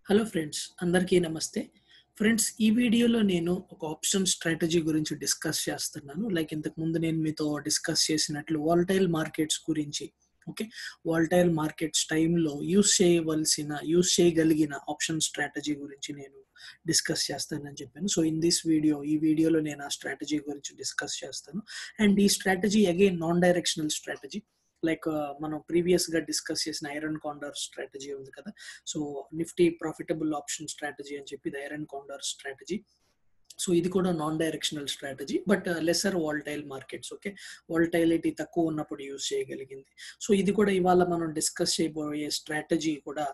hello friends అందరికీ నమస్తే friends ఈ వీడియోలో నేను ఒక ఆప్షన్ స్ట్రాటజీ గురించి డిస్కస్ చేస్తున్నాను లైక్ ఇంతకు ముందు నేను మీతో డిస్కస్ చేసినట్లు వాల్టైల్ మార్కెట్స్ గురించి ఓకే వాల్టైల్ మార్కెట్స్ టైంలో యూస్ చేయవలసిన యూస్ చేయగలిగిన ఆప్షన్ స్ట్రాటజీ గురించి నేను డిస్కస్ చేస్తానని చెప్పాను సో ఇన్ దిస్ వీడియో ఈ వీడియోలో నేను ఆ స్ట్రాటజీ గురించి డిస్కస్ చేస్తాను అండ్ ఈ strategy again non directional strategy like మనం ప్రీవియస్ గా డిస్కస్ చేసిన ఐరన్ కాండర్ స్ట్రాటజీ ఉంది కదా so Nifty profitable option strategy అని చెప్పి ఐరన్ కాండర్ స్ట్రాటజీ సో ఇది కూడా non directional strategy but lesser volatile markets okay volatility తక్కువ ఉన్నప్పుడు యూజ్ చేయగలిగింది సో ఇది కూడా ఇవాళ మనం డిస్కస్ చేయబోయే స్ట్రాటజీ కూడా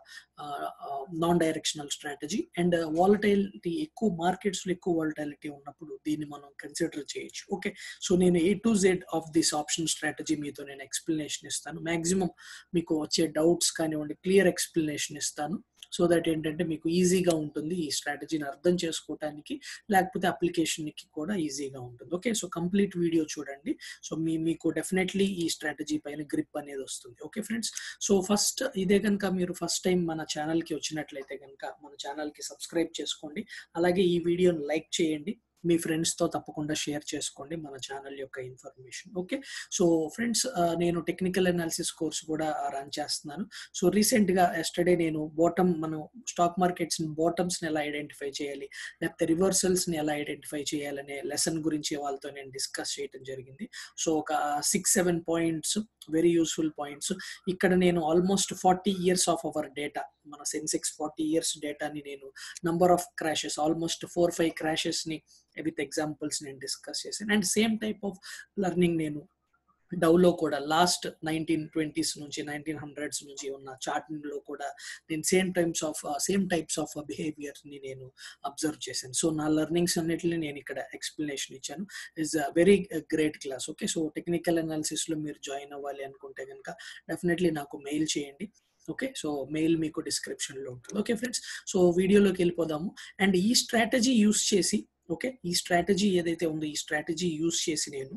non directional strategy and volatility ఎక్కువ మార్కెట్స్ లో ఎక్కువ వాలటైలిటీ ఉన్నప్పుడు దీన్ని మనం కన్సిడర్ చేయొచ్చు ఓకే సో నేను A to Z of this option strategy మీతో నేను ఎక్స్ప్లెనేషన్ ఇస్తాను మాక్సిమం మీకు వచ్చే డౌట్స్ కానివ్వండి క్లియర్ ఎక్స్ప్లెనేషన్ ఇస్తాను సో దట్ ఏంటంటే మీకు ఈజీగా ఉంటుంది ఈ స్ట్రాటజీని అర్థం చేసుకోవటానికి లేకపోతే అప్లికేషన్కి కూడా ఈజీగా ఉంటుంది ఓకే సో కంప్లీట్ వీడియో చూడండి సో మీ మీకు డెఫినెట్లీ ఈ స్ట్రాటజీ పైన గ్రిప్ అనేది వస్తుంది ఓకే ఫ్రెండ్స్ సో ఫస్ట్ ఇదే కనుక మీరు ఫస్ట్ టైం మన ఛానల్కి వచ్చినట్లయితే కనుక మన ఛానల్కి సబ్స్క్రైబ్ చేసుకోండి అలాగే ఈ వీడియోని లైక్ చేయండి మీ ఫ్రెండ్స్తో తప్పకుండా షేర్ చేసుకోండి మన ఛానల్ యొక్క ఇన్ఫర్మేషన్ ఓకే సో ఫ్రెండ్స్ నేను టెక్నికల్ అనాలిసిస్ కోర్స్ కూడా రన్ చేస్తున్నాను సో రీసెంట్గా ఎస్టర్డే నేను బాటమ్ మనం స్టాక్ మార్కెట్స్ బాటమ్స్ని ఎలా ఐడెంటిఫై చేయాలి లేకపోతే రివర్సల్స్ని ఎలా ఐడెంటిఫై చేయాలనే లెసన్ గురించి వాళ్ళతో నేను డిస్కస్ చేయడం జరిగింది సో ఒక six seven points very useful points ఇక్కడ నేను almost forty years of our data మన సెన్సెక్స్ ఫార్టీ ఇయర్స్ డేటాని నేను number of crashes almost four five క్రాషెస్ని విత్ ఎగ్జాంపుల్స్ నేను డిస్కస్ చేశాను and same type of learning నేను డౌలో కూడా లాస్ట్ నైన్టీన్ ట్వంటీస్ నుంచి నైన్టీన్ హండ్రెడ్స్ నుంచి ఉన్న చార్టింగ్లో కూడా నేను same types of same types of బిహేవియర్ని నేను అబ్జర్వ్ చేశాను సో నా లెర్నింగ్స్ అన్నిటిని నేను ఇక్కడ ఎక్స్ప్లెనేషన్ ఇచ్చాను is a very great class okay so technical అనాలిసిస్లో మీరు జాయిన్ అవ్వాలి అనుకుంటే కనుక డెఫినెట్లీ నాకు మెయిల్ చేయండి ఓకే సో మెయిల్ మీకు డిస్క్రిప్షన్లో ఉంటుంది ఓకే ఫ్రెండ్స్ సో వీడియోలోకి వెళ్ళిపోదాము అండ్ ఈ స్ట్రాటజీ యూస్ చేసి ఓకే ఈ స్ట్రాటజీ ఏదైతే ఉందో ఈ స్ట్రాటజీ యూస్ చేసి నేను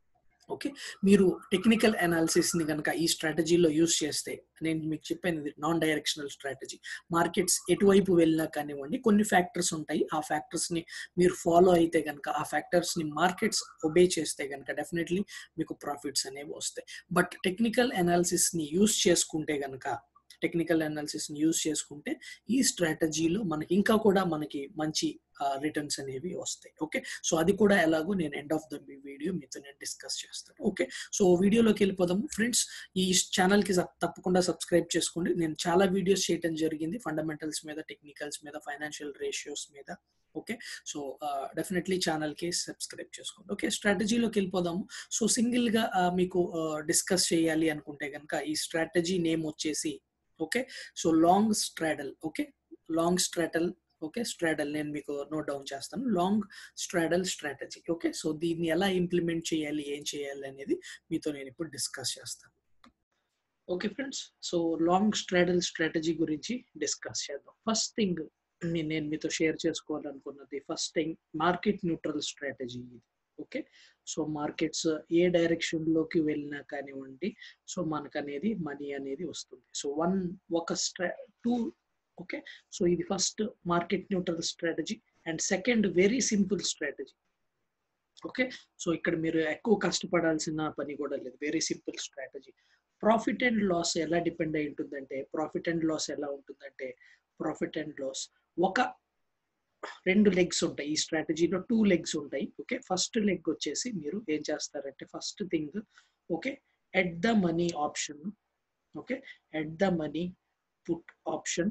ఓకే మీరు టెక్నికల్ అనాలిసిస్ని కనుక ఈ స్ట్రాటజీలో యూస్ చేస్తే నేను మీకు చెప్పాను నాన్ డైరెక్షనల్ స్ట్రాటజీ మార్కెట్స్ ఎటువైపు వెళ్ళినా కానివ్వండి కొన్ని ఫ్యాక్టర్స్ ఉంటాయి ఆ ఫ్యాక్టర్స్ని మీరు ఫాలో అయితే కనుక ఆ ఫ్యాక్టర్స్ని మార్కెట్స్ ఒబే చేస్తే కనుక డెఫినెట్లీ మీకు ప్రాఫిట్స్ అనేవి వస్తాయి బట్ టెక్నికల్ అనాలిసిస్ని యూస్ చేసుకుంటే కనుక టెక్నికల్ అనాలిసిస్ యూస్ చేసుకుంటే ఈ స్ట్రాటజీలో మనకి ఇంకా కూడా మనకి మంచి రిటర్న్స్ అనేవి వస్తాయి ఓకే సో అది కూడా ఎలాగో నేను ఎండ్ ఆఫ్ ద వీడియో మీతో నేను డిస్కస్ చేస్తాను ఓకే సో వీడియోలోకి వెళ్ళిపోదాము ఫ్రెండ్స్ ఈ ఛానల్కి తప్పకుండా సబ్స్క్రైబ్ చేసుకోండి నేను చాలా వీడియోస్ చేయడం జరిగింది ఫండమెంటల్స్ మీద టెక్నికల్స్ మీద ఫైనాన్షియల్ రేషియోస్ మీద ఓకే సో డెఫినెట్లీ ఛానల్కి సబ్స్క్రైబ్ చేసుకోండి ఓకే స్ట్రాటజీలోకి వెళ్ళిపోదాము సో సింగిల్గా మీకు డిస్కస్ చేయాలి అనుకుంటే కనుక ఈ స్ట్రాటజీ నేమ్ వచ్చేసి okay so long straddle okay long straddle okay straddle నేను మీకు నోట్ డౌన్ చేస్తాను long straddle strategy okay so దీన్ని ఎలా ఇంప్లిమెంట్ చేయాలి ఏం చేయాలి అనేది మీతో నేను ఇప్పుడు డిస్కస్ చేస్తాను okay friends so long straddle strategy గురించి డిస్కస్ చేద్దాం ఫస్ట్ థింగ్ నేను మీతో షేర్ చేసుకోవాలనుకున్నది first thing market neutral strategy ఇది ఓకే సో మార్కెట్స్ ఏ డైరెక్షన్ లోకి వెళ్ళినా కానివ్వండి సో మనకు అనేది మనీ అనేది వస్తుంది సో వన్ ఒక స్ట్రా టూ ఓకే సో ఇది first market neutral strategy and second very simple strategy okay so ఇక్కడ మీరు ఎక్కువ కష్టపడాల్సిన పని కూడా లేదు very simple strategy profit and loss ఎలా డిపెండ్ అయి ఉంటుందంటే ప్రాఫిట్ అండ్ లాస్ ఎలా ఉంటుందంటే ప్రాఫిట్ అండ్ లాస్ ఒక రెండు లెగ్స్ ఉంటాయి ఈ స్ట్రాటజీలో టూ లెగ్స్ ఉంటాయి ఓకే ఫస్ట్ లెగ్ వచ్చేసి మీరు ఏం చేస్తారంటే first thing okay at the money option okay at the money put option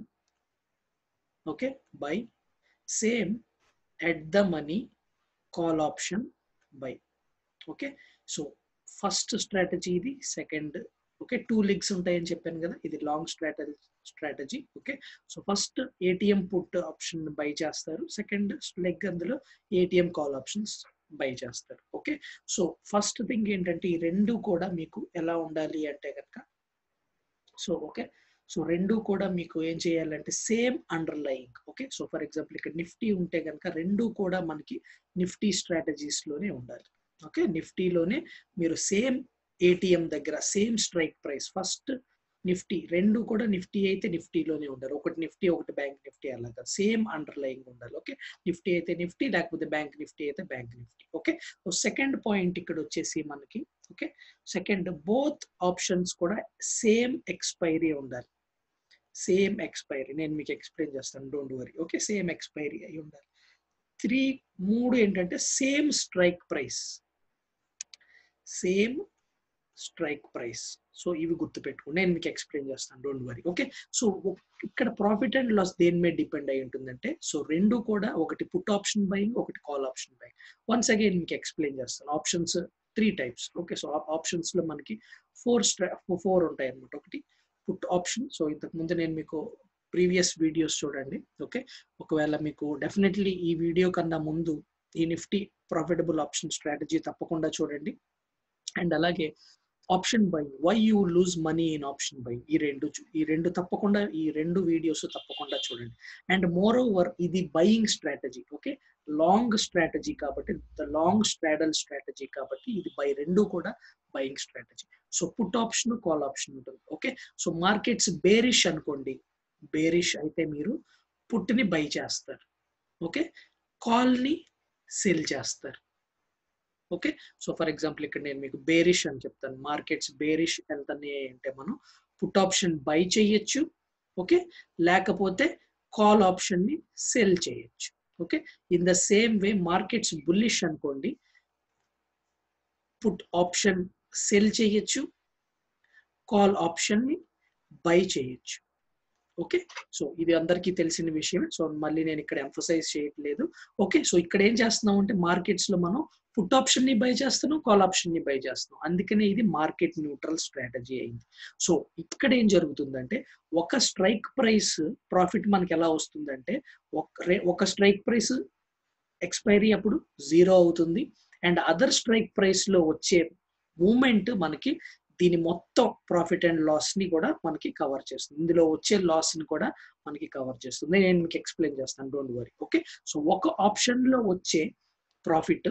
okay buy same at the money call option buy okay so first strategy ఇది second okay two legs ఉంటాయని చెప్పాను కదా ఇది long strategy strategy okay so first ATM put option buy చేస్తారు second leg అందులో ATM call options buy చేస్తారు okay so first thing ఏంటంటే ఈ రెండు కూడా మీకు ఎలా ఉండాలి అంటే కనుక సో ఓకే సో రెండు కూడా మీకు ఏం చేయాలంటే same underlying okay so for example ఇక్కడ నిఫ్టీ ఉంటే కనుక రెండు కూడా మనకి నిఫ్టీ స్ట్రాటజీస్ లోనే ఉండాలి ఓకే నిఫ్టీలోనే మీరు సేమ్ ఏటీఎం దగ్గర same strike price first Nifty రెండు కూడా నిఫ్టీ అయితే నిఫ్టీలోనే ఉండాలి ఒకటి నిఫ్టీ ఒకటి బ్యాంక్ నిఫ్టీ అలాగా సేమ్ అండర్ లయింగ్ ఉండాలి ఓకే నిఫ్టీ అయితే నిఫ్టీ లేకపోతే బ్యాంక్ నిఫ్టీ అయితే bank Nifty okay second point ఇక్కడ వచ్చేసి మనకి ఓకే సెకండ్ బోత్ ఆప్షన్స్ కూడా సేమ్ ఎక్స్పైరీ ఉండాలి సేమ్ ఎక్స్పైరీ నేను మీకు ఎక్స్ప్లెయిన్ చేస్తాను don't worry okay same expiry అయి ఉండాలి త్రీ మూడు ఏంటంటే same strike price same strike price so ఇవి గుర్తుపెట్టుకోండి నేను మీకు ఎక్స్ప్లెయిన్ చేస్తాను డోంట్ వరీ ఓకే సో ఇక్కడ ప్రాఫిట్ అండ్ లాస్ దేని మీద డిపెండ్ అయి ఉంటుందంటే సో రెండు కూడా ఒకటి పుట్ ఆప్షన్ బయింగ్ ఒకటి call option buying once again మీకు ఎక్స్ప్లెయిన్ చేస్తాను options three types okay so options లో మనకి ఫోర్ స్ట్రా ఫోర్ ఉంటాయి అనమాట ఒకటి పుట్ ఆప్షన్ సో ఇంతకు ముందు నేను మీకు ప్రీవియస్ వీడియోస్ చూడండి ఓకే ఒకవేళ మీకు డెఫినెట్లీ ఈ వీడియో కన్నా ముందు ఈ నిఫ్టీ ప్రాఫిటబుల్ ఆప్షన్ స్ట్రాటజీ తప్పకుండా చూడండి అండ్ అలాగే option buy why you lose money in option buy ఈ రెండు ఈ రెండు తప్పకుండా ఈ రెండు వీడియోస్ తప్పకుండా చూడండి అండ్ మోర్ ఓవర్ ఇది buying strategy okay long strategy కాబట్టి ద లాంగ్ స్ట్రాడల్ స్ట్రాటజీ కాబట్టి ఇది బై రెండు కూడా buying strategy so put option call option ఉంటుంది ఓకే సో మార్కెట్స్ బేరిష్ అనుకోండి బేరిష్ అయితే మీరు పుట్ని బై చేస్తారు ఓకే కాల్ని సెల్ చేస్తారు ఓకే సో ఫర్ ఎగ్జాంపుల్ ఇక్కడ నేను మీకు బేరిష్ అని చెప్తాను మార్కెట్స్ బేరిష్ వెళ్తాయి అంటే మనం పుట్ ఆప్షన్ బై చేయొచ్చు ఓకే లేకపోతే కాల్ ఆప్షన్ ని సెల్ చేయొచ్చు okay in the same way markets bullish అనుకోండి పుట్ ఆప్షన్ సెల్ చేయొచ్చు కాల్ ఆప్షన్ ని బై చేయొచ్చు ఓకే సో ఇది అందరికీ తెలిసిన విషయం సో మళ్ళీ నేను ఇక్కడ ఎంఫసైజ్ చేయట్లేదు ఓకే సో ఇక్కడ ఏం చేస్తున్నాం అంటే మార్కెట్స్ లో మనం పుట్ ఆప్షన్ ని బై చేస్తున్నాం కాల్ ఆప్షన్ ని బై చేస్తున్నాం అందుకనే ఇది మార్కెట్ న్యూట్రల్ స్ట్రాటజీ అయింది సో ఇక్కడ ఏం జరుగుతుందంటే ఒక స్ట్రైక్ ప్రైస్ ప్రాఫిట్ మనకి ఎలా వస్తుందంటే ఒక స్ట్రైక్ ప్రైస్ ఎక్స్పైరీ అప్పుడు జీరో అవుతుంది అండ్ అదర్ స్ట్రైక్ ప్రైస్ లో వచ్చే మూమెంట్ మనకి దీని మొత్తం ప్రాఫిట్ అండ్ లాస్ ని కూడా మనకి కవర్ చేస్తుంది ఇందులో వచ్చే లాస్ ని కూడా మనకి కవర్ చేస్తుంది నేను మీకు ఎక్స్ప్లెయిన్ చేస్తాను డోంట్ వరీ ఓకే సో ఒక ఆప్షన్ లో వచ్చే ప్రాఫిట్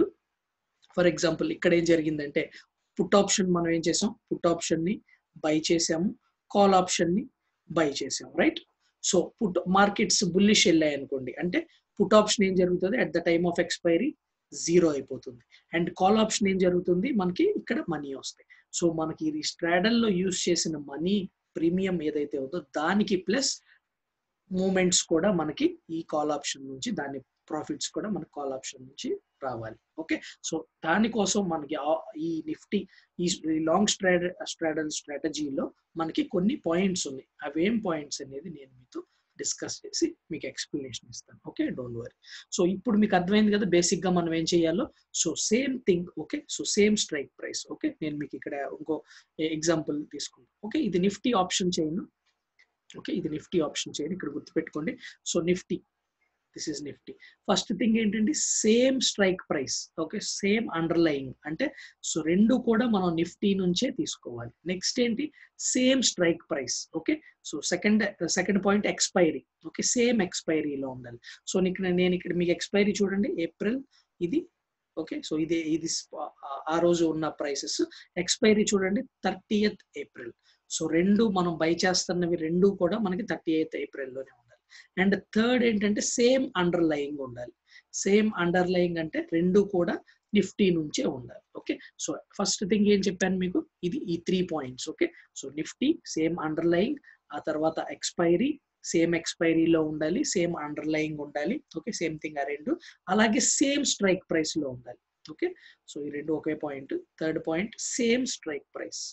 ఫర్ ఎగ్జాంపుల్ ఇక్కడ ఏం జరిగిందంటే పుట్ ఆప్షన్ మనం ఏం చేసాం పుట్ ఆప్షన్ ని బై చేసాము కాల్ ఆప్షన్ ని బై చేసాము right so put markets bullish వెళ్ళాయి అనుకోండి అంటే పుట్ ఆప్షన్ ఏం జరుగుతుంది at the time of expiry zero అయిపోతుంది అండ్ కాల్ ఆప్షన్ ఏం జరుగుతుంది మనకి ఇక్కడ మనీ వస్తాయి సో మనకి ఇది స్ట్రాడల్లో యూస్ చేసిన మనీ ప్రీమియం ఏదైతే ఉందో దానికి ప్లస్ మూమెంట్స్ కూడా మనకి ఈ కాల్ ఆప్షన్ నుంచి దాని ప్రాఫిట్స్ కూడా మనకి కాల్ ఆప్షన్ నుంచి రావాలి ఓకే సో దానికోసం మనకి ఈ నిఫ్టీ ఈ లాంగ్ స్ట్రాడ స్ట్రాడల్ స్ట్రాటజీలో మనకి కొన్ని పాయింట్స్ ఉన్నాయి అవేం పాయింట్స్ అనేది నేను మీతో డిస్కస్ చేసి మీకు ఎక్స్ప్లెనేషన్ ఇస్తాను ఓకే డోంట్ వరీ సో ఇప్పుడు మీకు అర్థమైంది కదా బేసిక్ గా మనం ఏం చేయాలో so same thing okay so same strike price okay నేను మీకు ఇక్కడ ఇంకో ఎగ్జాంపుల్ తీసుకుంటాను ఓకే ఇది నిఫ్టీ ఆప్షన్ చేయను ఓకే ఇది నిఫ్టీ ఆప్షన్ చేయండి ఇక్కడ గుర్తుపెట్టుకోండి so Nifty this is Nifty first thing ఏంటంటే same strike price okay same underlying అంటే సో రెండు కూడా మనం నిఫ్టీ నుంచే తీసుకోవాలి నెక్స్ట్ ఏంటి same strike price okay so second second point expiry okay same ఎక్స్పైరీలో ఉండాలి సో ఇక్కడ నేను ఇక్కడ మీకు ఎక్స్పైరీ చూడండి ఏప్రిల్ ఇది ఓకే సో ఇది ఇది ఆ రోజు ఉన్న ప్రైసెస్ ఎక్స్పైరీ చూడండి థర్టీయత్ ఏప్రిల్ సో రెండు మనం బై చేస్తున్నవి రెండు కూడా మనకి థర్టీ ఎయిత్ ఏప్రిల్లోనే ఉండాలి అండ్ థర్డ్ ఏంటంటే సేమ్ అండర్ లయింగ్ ఉండాలి సేమ్ అండర్ లయింగ్ అంటే రెండు కూడా నిఫ్టీ నుంచే ఉండాలి ఓకే సో ఫస్ట్ థింగ్ ఏం చెప్పాను మీకు ఇది ఈ three points okay so Nifty same underlying ఆ తర్వాత ఎక్స్పైరీ సేమ్ ఎక్స్పైరీలో ఉండాలి సేమ్ అండర్ లయింగ్ ఉండాలి ఓకే సేమ్ థింగ్ ఆ రెండు అలాగే సేమ్ స్ట్రైక్ ప్రైస్ లో ఉండాలి ఓకే సో ఈ రెండు ఒకే point third point same strike price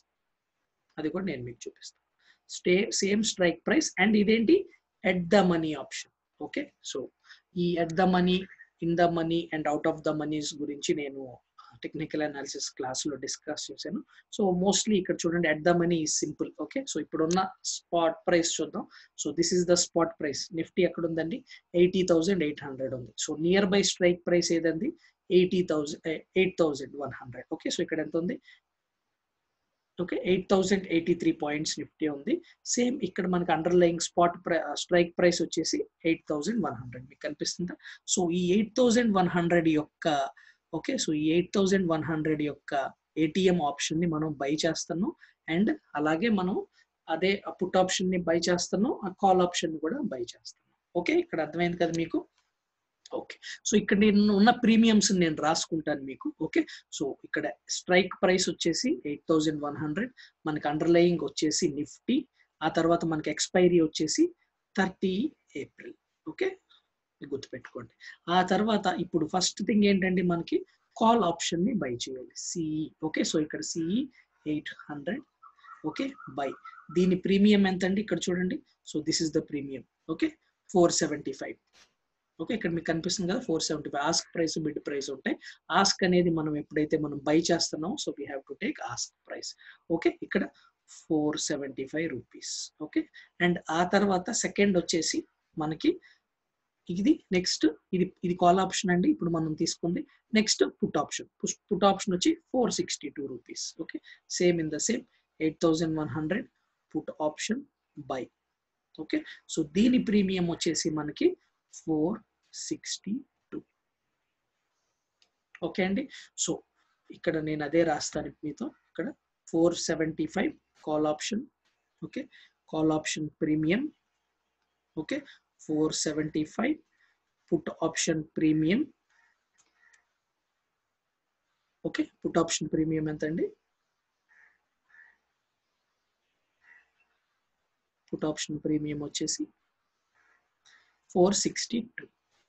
అది కూడా నేను మీకు చూపిస్తాను stay same strike price and ఇదేంటి at the money option okay so ఈ at the money in the money and out of the moneys గురించి నేను టెక్నికల్ అనాలిసిస్ క్లాస్ లో డిస్కస్ చేశాను సో మోస్ట్లీ ఇక్కడ చూడండి at the money is simple okay so ఇప్పుడున్న spot price చూద్దాం so this is the spot price Nifty ఎక్కడ ఉందండి ఎయిటీ థౌసండ్ ఎయిట్ హండ్రెడ్ ఉంది so nearby strike price ఏదండి eighty thousand eight thousand one hundred okay so ఇక్కడ ఎంత ఉంది okay eight thousand eighty three points Nifty ఉంది same ఇక్కడ మనకి అండర్లయింగ్ స్పాట్ స్ట్రైక్ ప్రైస్ వచ్చేసి ఎయిట్ థౌసండ్ వన్ హండ్రెడ్ మీకు కనిపిస్తుందా సో ఈ ఎయిట్ థౌసండ్ వన్ హండ్రెడ్ యొక్క ఓకే సో ఈ ఎయిట్ థౌసండ్ వన్ హండ్రెడ్ యొక్క ఏటీఎం ఆప్షన్ ని మనం బై చేస్తున్నాం అండ్ అలాగే మనం అదే ఆ పుట్ ఆప్షన్ ని బై చేస్తాను ఆ కాల్ ఆప్షన్ ని కూడా బై చేస్తాను ఓకే ఇక్కడ అర్థమైంది కదా మీకు ఓకే సో ఇక్కడ నేను ఉన్న ప్రీమియమ్స్ నేను రాసుకుంటాను మీకు ఓకే సో ఇక్కడ స్ట్రైక్ ప్రైస్ వచ్చేసి ఎయిట్ థౌజండ్ వన్ హండ్రెడ్ మనకి అండర్లయింగ్ వచ్చేసి నిఫ్టీ ఆ తర్వాత మనకి ఎక్స్పైరీ వచ్చేసి థర్టీ ఏప్రిల్ ఓకే గుర్తుపెట్టుకోండి ఆ తర్వాత ఇప్పుడు ఫస్ట్ థింగ్ ఏంటంటే మనకి కాల్ ఆప్షన్ ని బై చేయాలి సిఈ ఓకే సో ఇక్కడ CE eight hundred okay buy దీని ప్రీమియం ఎంత అండి ఇక్కడ చూడండి so this is the premium okay four seventy five okay ఇక్కడ మీకు కనిపిస్తుంది కదా four seventy five ask price bid price ఉంటాయి ఆస్క్ అనేది మనం ఎప్పుడైతే మనం బై చేస్తున్నామో so we have to take ask price okay ఇక్కడ four seventy five rupees okay and ఆ తర్వాత సెకండ్ వచ్చేసి మనకి ఇది నెక్స్ట్ ఇది ఇది కాల్ ఆప్షన్ అండి ఇప్పుడు మనం తీసుకుంది next put option put option వచ్చి four sixty two rupees okay same in the same eight thousand one hundred put option buy okay so దీని ప్రీమియం వచ్చేసి మనకి ఫోర్ సిక్స్టీ టూ ఓకే అండి సో ఇక్కడ నేను అదే రాస్తాను మీతో ఇక్కడ four seventy five call option okay call option premium okay four seventy five put option premium okay put option premium ఎంత అండి పుట్ ఆప్షన్ ప్రీమియం వచ్చేసి four sixty two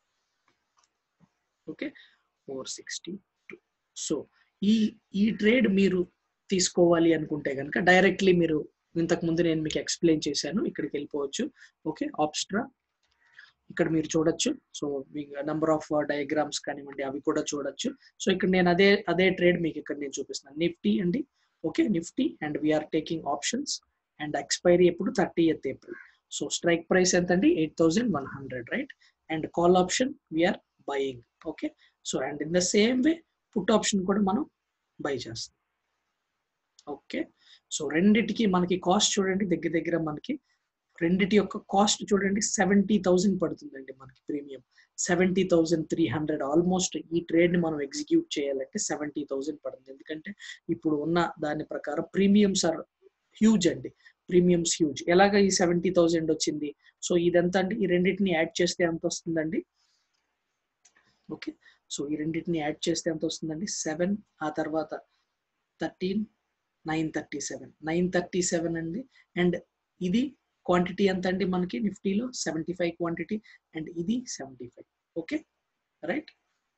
okay four sixty two so ఈ ఈ trade మీరు తీసుకోవాలి అనుకుంటే కనుక directly మీరు ఇంతకు ముందు నేను మీకు ఎక్స్ప్లెయిన్ చేశాను ఇక్కడికి వెళ్ళిపోవచ్చు ఓకే ఆప్స్ట్రా ఇక్కడ మీరు చూడొచ్చు సో మీ నంబర్ ఆఫ్ డయాగ్రామ్స్ కానివ్వండి అవి కూడా చూడొచ్చు సో ఇక్కడ నేను అదే అదే ట్రేడ్ మీకు ఇక్కడ నేను చూపిస్తున్నాను నిఫ్టీ అండి okay Nifty and we are taking options and expiry ఎప్పుడు thirtieth April so strike price ఎంత అండి eight thousand one hundred right and call option we are buying okay so and in the same way put option కూడా మనం by చేస్తాం okay so రెండిటికి మనకి cost చూడండి దగ్గర దగ్గర మనకి రెండిటి యొక్క కాస్ట్ చూడండి సెవెంటీ థౌసండ్ పడుతుందండి మనకి premium seventy thousand three hundred almost ఈ ట్రేడ్ ని మనం ఎగ్జిక్యూట్ చేయాలంటే సెవెంటీ థౌసండ్ పడుతుంది ఎందుకంటే ఇప్పుడు ఉన్న దాని ప్రకారం ప్రీమియమ్స్ ఆర్ హ్యూజ్ అండి ప్రీమియమ్స్ హ్యూజ్ ఎలాగ ఈ సెవెంటీ థౌసండ్ వచ్చింది సో ఇదంతా అండి ఈ రెండింటిని యాడ్ చేస్తే ఎంత వస్తుందండి ఓకే సో ఈ రెండింటిని యాడ్ చేస్తే ఎంత వస్తుందండి సెవెన్ ఆ తర్వాత thirteen nine thirty seven nine thirty seven అండి అండ్ ఇది క్వాంటిటీ ఎంత అండి మనకి నిఫ్టీలో సెవెంటీ ఫైవ్ క్వాంటిటీ అండ్ ఇది seventy five okay right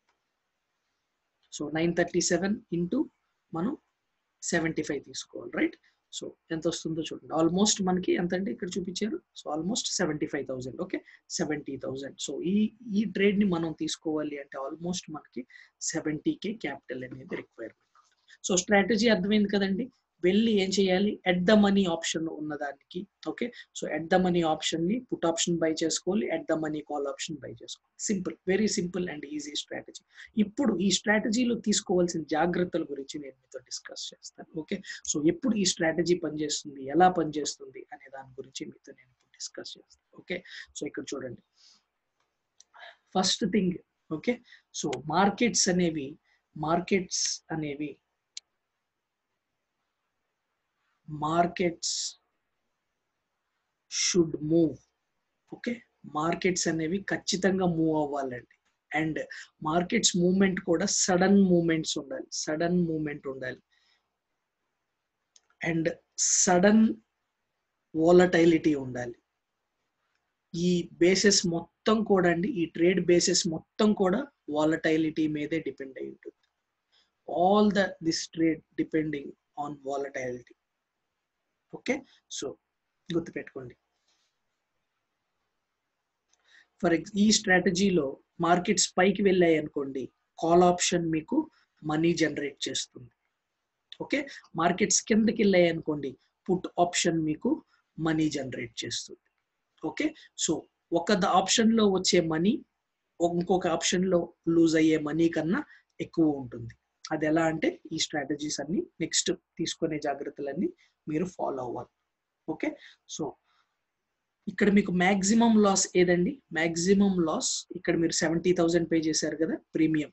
so nine thirty seven into మనం సెవెంటీ ఫైవ్ తీసుకోవాలి రైట్ సో ఎంత వస్తుందో చూడండి ఆల్మోస్ట్ మనకి ఎంత అంటే ఇక్కడ చూపించారు so almost seventy five thousand okay seventy thousand so ఈ ఈ ట్రేడ్ ని మనం తీసుకోవాలి అంటే ఆల్మోస్ట్ మనకి సెవెంటీ కే క్యాపిటల్ అనేది రిక్వైర్మెంట్ సో స్ట్రాటజీ అర్థమైంది కదండి వెళ్ళి ఏం చేయాలి ఎట్ ద మనీ ఆప్షన్ ఉన్నదానికి okay so at the money option ని పుట్ ఆప్షన్ బై చేసుకోవాలి at the money call option buy చేసుకోవాలి simple very simple and easy strategy ఇప్పుడు ఈ స్ట్రాటజీలో తీసుకోవాల్సిన జాగ్రత్తల గురించి నేను మీతో డిస్కస్ చేస్తాను ఓకే సో ఎప్పుడు ఈ స్ట్రాటజీ పనిచేస్తుంది ఎలా పనిచేస్తుంది అనే దాని గురించి మీతో నేను ఇప్పుడు డిస్కస్ చేస్తాను ఓకే సో ఇక్కడ చూడండి first thing okay so markets అనేవి మార్కెట్స్ అనేవి markets should move okay markets అనేవి ఖచ్చితంగా మూవ్ అవ్వాలండి అండ్ మార్కెట్స్ మూవ్మెంట్ కూడా సడన్ మూవ్మెంట్స్ ఉండాలి సడన్ మూవ్మెంట్ ఉండాలి అండ్ సడన్ వోలటైలిటీ ఉండాలి ఈ బేసెస్ మొత్తం కూడా అండి ఈ ట్రేడ్ బేసెస్ మొత్తం కూడా వాలటైలిటీ మీదే డిపెండ్ అయి ఉంటుంది all the this trade depending on volatility okay so గుర్తుపెట్టుకోండి ఫర్ ఎగ్జ్ ఈ స్ట్రాటజీలో మార్కెట్స్ పైకి వెళ్ళాయి అనుకోండి కాల్ ఆప్షన్ మీకు మనీ జనరేట్ చేస్తుంది ఓకే మార్కెట్స్ కిందకి వెళ్ళాయి అనుకోండి పుట్ ఆప్షన్ మీకు మనీ జనరేట్ చేస్తుంది ఓకే సో ఒక ఆప్షన్ లో వచ్చే మనీ ఇంకొక ఆప్షన్ లో లూజ్ అయ్యే మనీ కన్నా ఎక్కువ ఉంటుంది అది ఎలా అంటే ఈ స్ట్రాటజీస్ అన్ని నెక్స్ట్ తీసుకునే జాగ్రత్తలన్నీ మీరు ఫాలో అవ్వాలి ఓకే సో ఇక్కడ మీకు మాక్సిమం లాస్ ఏదండి మాక్సిమం లాస్ ఇక్కడ మీరు సెవెంటీ థౌసండ్ పే చేశారు కదా premium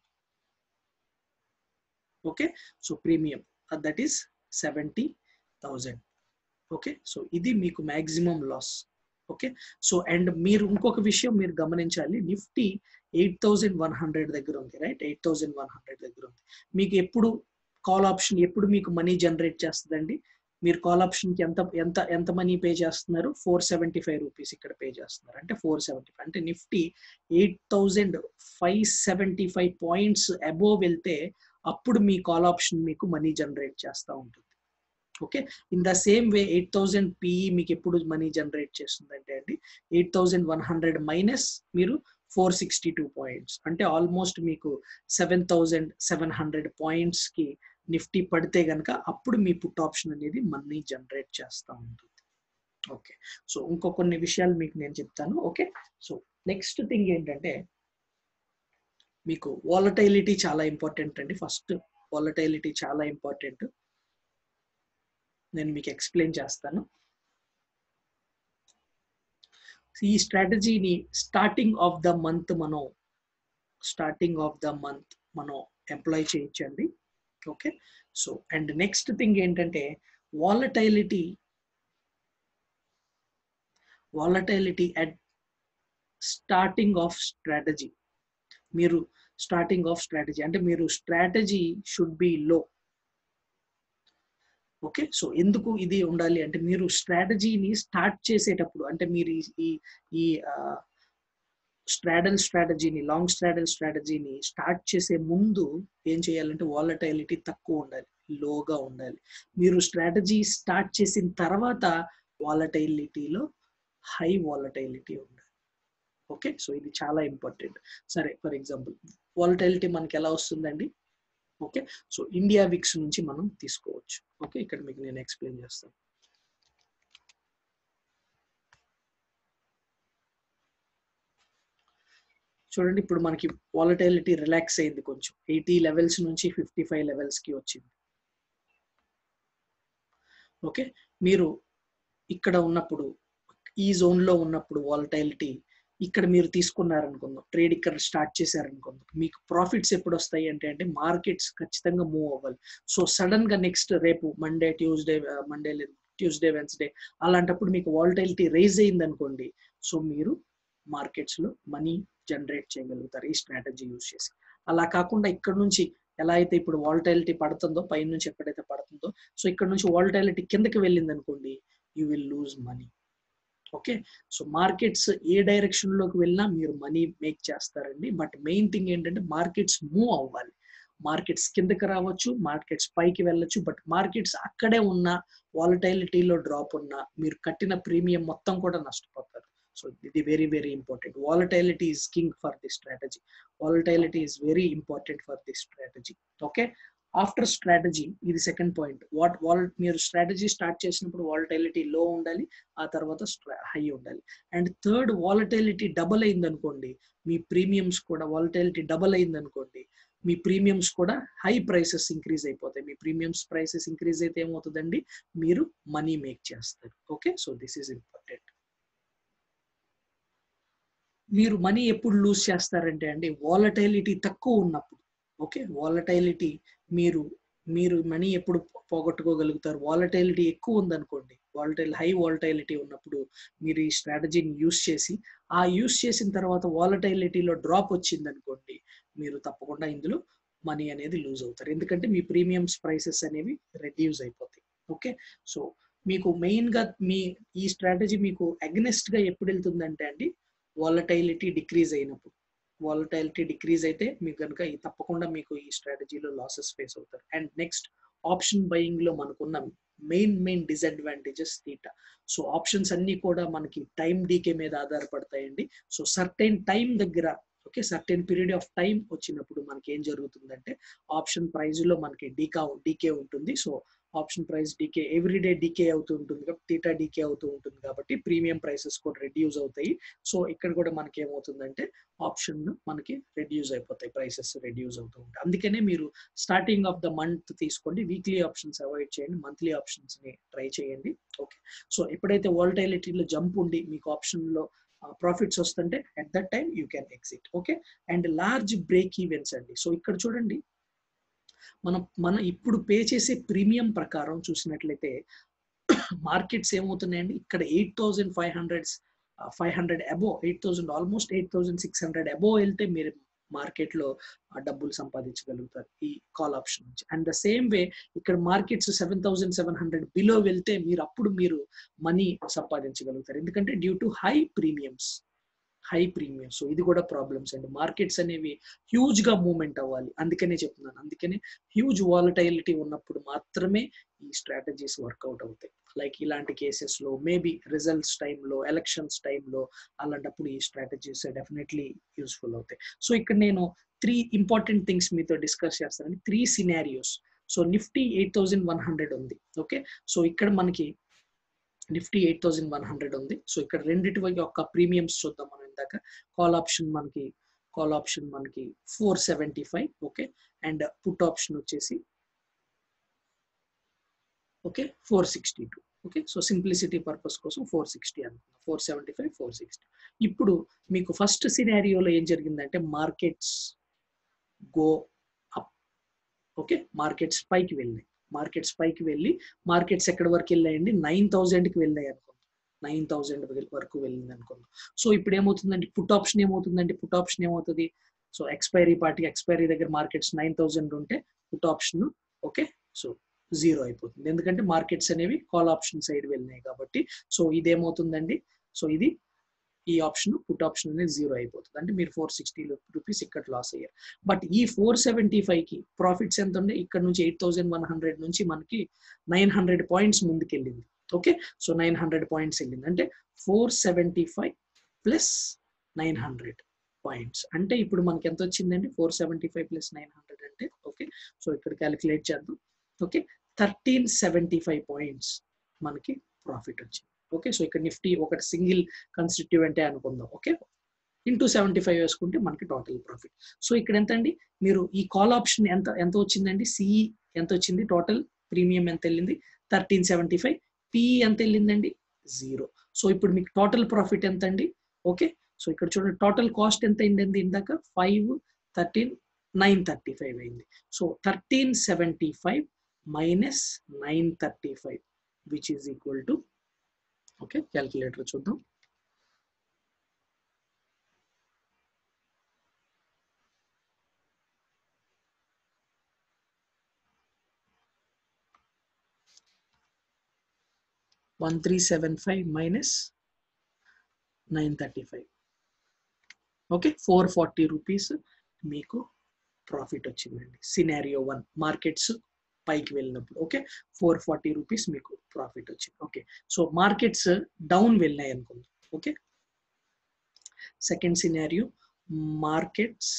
okay so premium that is seventy thousand okay so ఇది మీకు maximum loss okay so and మీరు ఇంకొక విషయం మీరు గమనించాలి Nifty eight thousand one hundred దగ్గర ఉంది right eight thousand one hundred దగ్గర ఉంది మీకు ఎప్పుడు కాల్ ఆప్షన్ ఎప్పుడు మీకు మనీ జనరేట్ చేస్తుందండి మీరు కాల్ ఆప్షన్కి ఎంత ఎంత ఎంత మనీ పే చేస్తున్నారు ఫోర్ సెవెంటీ ఫైవ్ రూపీస్ ఇక్కడ పే చేస్తున్నారు అంటే ఫోర్ సెవెంటీ ఫైవ్ అంటే Nifty eight thousand five seventy five points above వెళ్తే అప్పుడు మీ కాల్ ఆప్షన్ మీకు మనీ జనరేట్ చేస్తూ ఉంటుంది okay in the same way eight thousand PE మీకు ఎప్పుడు మనీ జనరేట్ చేస్తుందంటే అండి eight thousand one hundred minus మీరు ఫోర్ సిక్స్టీ టూ పాయింట్స్ అంటే ఆల్మోస్ట్ మీకు సెవెన్ థౌజండ్ సెవెన్ హండ్రెడ్ పాయింట్స్కి నిఫ్టీ పడితే కనుక అప్పుడు మీ పుట్ ఆప్షన్ అనేది మనీ జనరేట్ చేస్తూ ఉంటుంది ఓకే సో ఇంకో కొన్ని విషయాలు మీకు నేను చెప్తాను ఓకే సో నెక్స్ట్ థింగ్ ఏంటంటే మీకు వాలటైలిటీ చాలా ఇంపార్టెంట్ అండి ఫస్ట్ వాలటైలిటీ చాలా ఇంపార్టెంట్ నేను మీకు ఎక్స్ప్లెయిన్ చేస్తాను ఈ స్ట్రాటజీని స్టార్టింగ్ ఆఫ్ ద మంత్ మనం స్టార్టింగ్ ఆఫ్ ద మంత్ మనం ఎంప్లాయ్ చేయొచ్చండి okay so and next thing ఏంటంటే volatility volatility at starting of strategy మీరు స్టార్టింగ్ ఆఫ్ స్ట్రాటజీ అంటే మీరు strategy should be low okay so ఎందుకు ఇది ఉండాలి అంటే మీరు స్ట్రాటజీని స్టార్ట్ చేసేటప్పుడు అంటే మీరు ఈ ఈ స్ట్రాడల్ స్ట్రాటజీని లాంగ్ స్ట్రాడల్ స్ట్రాటజీని స్టార్ట్ చేసే ముందు ఏం చేయాలంటే వాలటైలిటీ తక్కువ ఉండాలి లోగా ఉండాలి మీరు స్ట్రాటజీ స్టార్ట్ చేసిన తర్వాత వాలటైలిటీలో హై వాలటైలిటీ ఉండాలి ఓకే సో ఇది చాలా ఇంపార్టెంట్ సరే ఫర్ ఎగ్జాంపుల్ వాలటైలిటీ మనకి ఎలా వస్తుందండి ఓకే సో ఇండియా విక్స్ నుంచి మనం తీసుకోవచ్చు ఓకే ఇక్కడ మీకు నేను ఎక్స్ప్లెయిన్ చేస్తాను చూడండి ఇప్పుడు మనకి వాలటైలిటీ రిలాక్స్ అయింది కొంచెం ఎయిటీ లెవెల్స్ నుంచి ఫిఫ్టీ ఫైవ్ లెవెల్స్కి వచ్చింది ఓకే మీరు ఇక్కడ ఉన్నప్పుడు ఈ జోన్లో ఉన్నప్పుడు వాలటైలిటీ ఇక్కడ మీరు తీసుకున్నారనుకుందాం ట్రేడ్ ఇక్కడ స్టార్ట్ చేశారనుకుందాం మీకు ప్రాఫిట్స్ ఎప్పుడు వస్తాయి అంటే అంటే మార్కెట్స్ ఖచ్చితంగా మూవ్ అవ్వాలి సో సడన్ గా నెక్స్ట్ రేపు మండే ట్యూస్డే మండే లేదు ట్యూస్డే వెన్స్డే అలాంటప్పుడు మీకు వాలటైలిటీ రైజ్ అయింది అనుకోండి సో మీరు మార్కెట్స్ లో మనీ జనరేట్ చేయగలుగుతారు ఈ స్ట్రాటజీ యూజ్ చేసి అలా కాకుండా ఇక్కడ నుంచి ఎలా అయితే ఇప్పుడు వాలటైలిటీ పడుతుందో పై నుంచి ఎక్కడైతే పడుతుందో సో ఇక్కడ నుంచి వాలటైలిటీ కిందకి వెళ్ళింది అనుకోండి you will lose money okay so markets ఏ డైరెక్షన్ లోకి వెళ్ళినా మీరు మనీ మేక్ చేస్తారండి బట్ మెయిన్ థింగ్ ఏంటంటే మార్కెట్స్ మూవ్ అవ్వాలి మార్కెట్స్ కిందకి రావచ్చు మార్కెట్స్ పైకి వెళ్ళొచ్చు బట్ మార్కెట్స్ అక్కడే ఉన్న వాలటైలిటీలో డ్రాప్ ఉన్న మీరు కట్టిన ప్రీమియం మొత్తం కూడా నష్టపోతారు సో ఇది very very important volatility is king for the strategy volatility is very important for the strategy okay after strategy ఇది సెకండ్ పాయింట్ వాట్ వాల్ మీరు స్ట్రాటజీ స్టార్ట్ చేసినప్పుడు వాలటైలిటీ లో ఉండాలి ఆ తర్వాత హై ఉండాలి అండ్ థర్డ్ వాలటైలిటీ డబల్ అయింది అనుకోండి మీ ప్రీమియమ్స్ కూడా వాలటైలిటీ డబల్ అయింది అనుకోండి మీ ప్రీమియమ్స్ కూడా హై ప్రైసెస్ ఇంక్రీజ్ అయిపోతాయి మీ ప్రీమియమ్స్ ప్రైసెస్ ఇంక్రీజ్ అయితే ఏమవుతుందండి మీరు మనీ మేక్ చేస్తారు okay so this is important మీరు మనీ ఎప్పుడు లూజ్ చేస్తారంటే అండి వాలటైలిటీ తక్కువ ఉన్నప్పుడు ఓకే వాలటైలిటీ మీరు మీరు మనీ ఎప్పుడు పోగొట్టుకోగలుగుతారు వాలటైలిటీ ఎక్కువ ఉందనుకోండి వాలటైల్ హై వాలటైలిటీ ఉన్నప్పుడు మీరు ఈ స్ట్రాటజీని యూస్ చేసి ఆ యూస్ చేసిన తర్వాత వాలటైలిటీలో డ్రాప్ వచ్చింది అనుకోండి మీరు తప్పకుండా ఇందులో మనీ అనేది లూజ్ అవుతారు ఎందుకంటే మీ ప్రీమియమ్స్ ప్రైసెస్ అనేవి రెడ్యూస్ అయిపోతాయి ఓకే సో మీకు మెయిన్ గా మీ ఈ స్ట్రాటజీ మీకు అగ్నెస్ట్ గా ఎప్పుడు వెళ్తుందంటే అండి వాలటైలిటీ డిక్రీజ్ అయినప్పుడు వాలటైలిటీ డిక్రీజ్ అయితే మీకు కనుక తప్పకుండా మీకు ఈ స్ట్రాటజీలో లాసెస్ ఫేస్ అవుతారు అండ్ నెక్స్ట్ ఆప్షన్ బయింగ్ లో మనకున్న main main disadvantages theta so options అన్ని కూడా మనకి టైం డీకే మీద ఆధారపడతాయండి సో సర్టైన్ టైం దగ్గర okay certain period of time వచ్చినప్పుడు మనకి ఏం జరుగుతుందంటే ఆప్షన్ ప్రైజ్ లో మనకి డీకా డీకే ఉంటుంది so option price decay every day decay అవుతూ ఉంటుంది కాబట్టి టీటా డీకే అవుతూ ఉంటుంది కాబట్టి ప్రీమియం ప్రైసెస్ కూడా రెడ్యూస్ అవుతాయి సో ఇక్కడ కూడా మనకి ఏమవుతుందంటే ఆప్షన్ మనకి రెడ్యూస్ అయిపోతాయి ప్రైసెస్ రెడ్యూస్ అవుతూ ఉంటాయి అందుకనే మీరు స్టార్టింగ్ ఆఫ్ ద మంత్ తీసుకోండి వీక్లీ ఆప్షన్స్ అవాయిడ్ చేయండి మంత్లీ ఆప్షన్స్ ని ట్రై చేయండి ఓకే సో ఎప్పుడైతే వాలటైలిటీలో జంప్ ఉండి మీకు ఆప్షన్ లో ప్రాఫిట్స్ వస్తుంటే at that time you can exit okay and large break events అండి సో ఇక్కడ చూడండి మనం మనం ఇప్పుడు పే చేసే ప్రీమియం ప్రకారం చూసినట్లయితే మార్కెట్స్ ఏమవుతున్నాయండి ఇక్కడ eight thousand five hundred five hundred above eight thousand almost eight thousand six hundred above వెళ్తే మీరు మార్కెట్ లో ఆ డబ్బులు సంపాదించగలుగుతారు ఈ కాల్ ఆప్షన్ నుంచి అండ్ ద సేమ్ వే ఇక్కడ markets seven thousand seven hundred below వెళ్తే మీరు అప్పుడు మీరు మనీ సంపాదించగలుగుతారు ఎందుకంటే due to high premiums high premium so ఇది కూడా ప్రాబ్లమ్స్ అండి మార్కెట్స్ అనేవి హ్యూజ్ గా మూవ్మెంట్ అవ్వాలి అందుకనే చెప్తున్నాను అందుకనే హ్యూజ్ వాలటైలిటీ ఉన్నప్పుడు మాత్రమే ఈ స్ట్రాటజీస్ వర్కౌట్ అవుతాయి లైక్ ఇలాంటి కేసెస్ లో మేబీ రిజల్ట్స్ టైంలో ఎలక్షన్స్ టైంలో అలాంటప్పుడు ఈ స్ట్రాటజీస్ డెఫినెట్లీ యూస్ఫుల్ అవుతాయి సో ఇక్కడ నేను త్రీ ఇంపార్టెంట్ థింగ్స్ మీతో డిస్కస్ చేస్తానండి three scenarios so Nifty eight thousand one hundred ఉంది ఓకే సో ఇక్కడ మనకి Nifty eight thousand one hundred ఉంది సో ఇక్కడ రెండింటి యొక్క ప్రీమియమ్స్ చూద్దాం మనం ఇందాక కాల్ ఆప్షన్ మనకి కాల్ ఆప్షన్ మనకి four seventy five okay and put option వచ్చేసి okay four sixty two okay so simplicity purpose కోసం ఫోర్ సిక్స్టీ అనుకుందాం four seventy five four sixty ఇప్పుడు మీకు ఫస్ట్ సినారియోలో ఏం జరిగిందంటే markets go up okay markets పైకి వెళ్ళినాయి మార్కెట్స్ పైకి వెళ్ళి మార్కెట్స్ ఎక్కడి వరకు వెళ్ళాయండి నైన్ థౌజండ్కి వెళ్ళాయి అనుకుందాం నైన్ థౌజండ్ వరకు వెళ్ళింది అనుకుందాం సో ఇప్పుడు ఏమవుతుందండి పుట్ ఆప్షన్ ఏమవుతుందండి పుట్ ఆప్షన్ ఏమవుతుంది సో ఎక్స్పైరీ పార్టీ ఎక్స్పైరీ దగ్గర మార్కెట్స్ నైన్ థౌజండ్ ఉంటే put option okay so zero అయిపోతుంది ఎందుకంటే మార్కెట్స్ అనేవి కాల్ ఆప్షన్ సైడ్ వెళ్ళినాయి కాబట్టి సో ఇదేమవుతుందండి సో ఇది ఈ ఆప్షన్ పుట్ ఆప్షన్ అనేది జీరో అయిపోతుంది అంటే మీరు ఫోర్ సిక్స్టీ రూపీస్ ఇక్కడ లాస్ అయ్యారు బట్ ఈ ఫోర్ సెవెంటీ ఫైవ్ కి ప్రాఫిట్స్ ఎంత ఉండే ఇక్కడ నుంచి ఎయిట్ థౌసండ్ వన్ హండ్రెడ్ నుంచి మనకి నైన్ హండ్రెడ్ పాయింట్స్ ముందుకు వెళ్ళింది okay so nine hundred points వెళ్ళింది అంటే four seventy five plus nine hundred points అంటే ఇప్పుడు మనకి ఎంత వచ్చిందండి four seventy five plus nine hundred అంటే ఓకే సో ఇక్కడ క్యాలిక్యులేట్ చేద్దాం okay thirteen seventy five points మనకి ప్రాఫిట్ వచ్చింది ఓకే సో ఇక్కడ నిఫ్టీ ఒకటి సింగిల్ కన్స్టిట్యూవెంటే అనుకుందాం ఓకే ఇంటూ సెవెంటీ ఫైవ్ వేసుకుంటే మనకి టోటల్ ప్రాఫిట్ సో ఇక్కడ ఎంత అండి మీరు ఈ కాల్ ఆప్షన్ ఎంత ఎంత వచ్చిందండి సిఈ ఎంత వచ్చింది టోటల్ ప్రీమియం ఎంత వెళ్ళింది థర్టీన్ సెవెంటీ ఫైవ్ పిఈ ఎంత వెళ్ళిందండి జీరో సో ఇప్పుడు మీకు టోటల్ ప్రాఫిట్ ఎంత అండి ఓకే సో ఇక్కడ చూడండి టోటల్ కాస్ట్ ఎంత అయింది ఇందాక five thirteen nine thirty five అయింది so thirteen seventy five minus nine thirty five which is equal to okay calculator చూద్దాం one three seven five minus nine thirty five okay four forty rupees మీకు profit వచ్చిందండి scenario one markets పైకి వెళ్ళినప్పుడు okay four forty rupees మీకు profit వచ్చింది okay so markets down వెళ్ళినాయి అనుకుందాం okay second scenario markets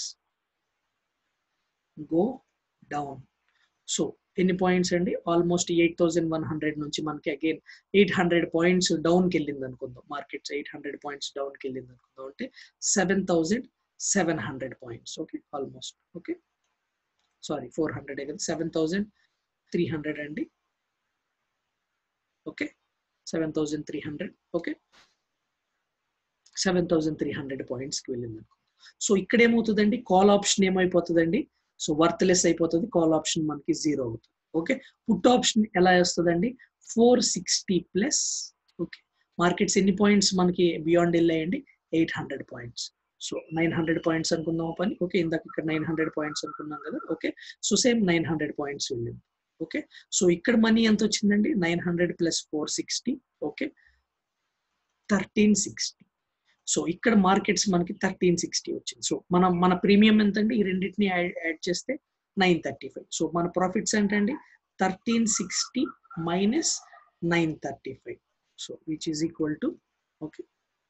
go down so ఎన్ని points అండి almost eight thousand one hundred నుంచి మనకి అగైన్ ఎయిట్ హండ్రెడ్ పాయింట్స్ డౌన్కి వెళ్ళింది అనుకుందాం మార్కెట్స్ ఎయిట్ హండ్రెడ్ పాయింట్స్ డౌన్కి వెళ్ళింది అనుకుందాం అంటే seven thousand seven hundred points okay almost okay sorry four hundred కదా సెవెన్ థౌసండ్ త్రీ హండ్రెడ్ అండి okay seven thousand three hundred okay seven thousand three hundred పాయింట్స్కి వెళ్ళింది అనుకో సో ఇక్కడ ఏమవుతుందండి కాల్ ఆప్షన్ ఏమైపోతుందండి సో వర్త్లెస్ అయిపోతుంది కాల్ ఆప్షన్ మనకి జీరో అవుతుంది ఓకే పుట్ ఆప్షన్ ఎలా వస్తుందండి four sixty plus okay markets ఎన్ని పాయింట్స్ మనకి బియాండ్ వెళ్ళాయండి eight hundred points so nine hundred points అనుకుందాం పని ఓకే ఇందాక ఇక్కడ నైన్ హండ్రెడ్ పాయింట్స్ అనుకున్నాం కదా okay so same nine hundred points వెళ్ళింది ఓకే సో ఇక్కడ మనీ ఎంత వచ్చిందండి nine hundred plus four sixty okay thirteen sixty so ఇక్కడ మార్కెట్స్ మనకి థర్టీన్ సిక్స్టీ వచ్చింది సో మన మన ప్రీమియం ఎంత అండి ఈ రెండింటిని యాడ్ చేస్తే నైన్ థర్టీ ఫైవ్ సో మన ప్రాఫిట్స్ ఏంటండి thirteen sixty minus nine thirty five so which is equal to okay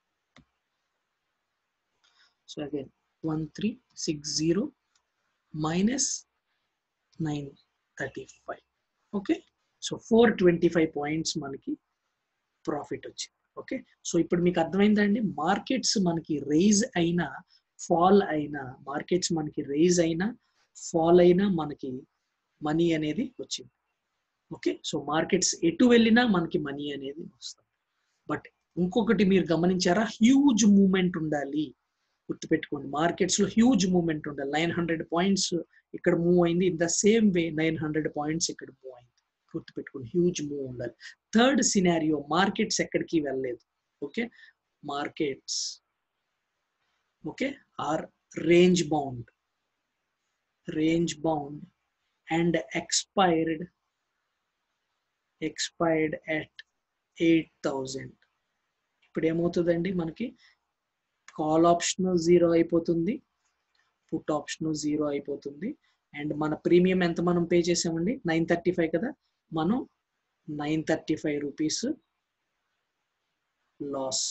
so again one three six zero minus nine thirty five okay so four twenty five points మనకి profit వచ్చింది okay so ఇప్పుడు మీకు అర్థమైందండి markets మనకి rise అయినా fall అయినా markets మనకి rise అయినా ఫాల్ అయినా మనకి మనీ అనేది వచ్చింది ఓకే సో మార్కెట్స్ ఎటు వెళ్ళినా మనకి మనీ అనేది వస్తుంది బట్ ఇంకొకటి మీరు గమనించారా హ్యూజ్ మూమెంట్ ఉండాలి గుర్తుపెట్టుకోండి మార్కెట్స్ లో హ్యూజ్ మూమెంట్ ఉండాలి నైన్ హండ్రెడ్ పాయింట్స్ ఇక్కడ మూవ్ అయింది in the same way nine hundred points ఇక్కడ మూవ్ అయింది గుర్తుపెట్టుకోండి గుర్తుపెట్టుకోండి హ్యూజ్ మూవ్ ఉండాలి థర్డ్ సినారియో మార్కెట్స్ ఎక్కడికి వెళ్ళలేదు okay markets okay or range bound range bound and expired expired at eight thousand ఇప్పుడు ఏమవుతుందండి మనకి కాల్ ఆప్షన్ జీరో అయిపోతుంది పుట్ ఆప్షన్ జీరో అయిపోతుంది అండ్ మన ప్రీమియం ఎంత మనం పే చేసామండి నైన్ థర్టీ ఫైవ్ కదా మనం nine thirty five rupees loss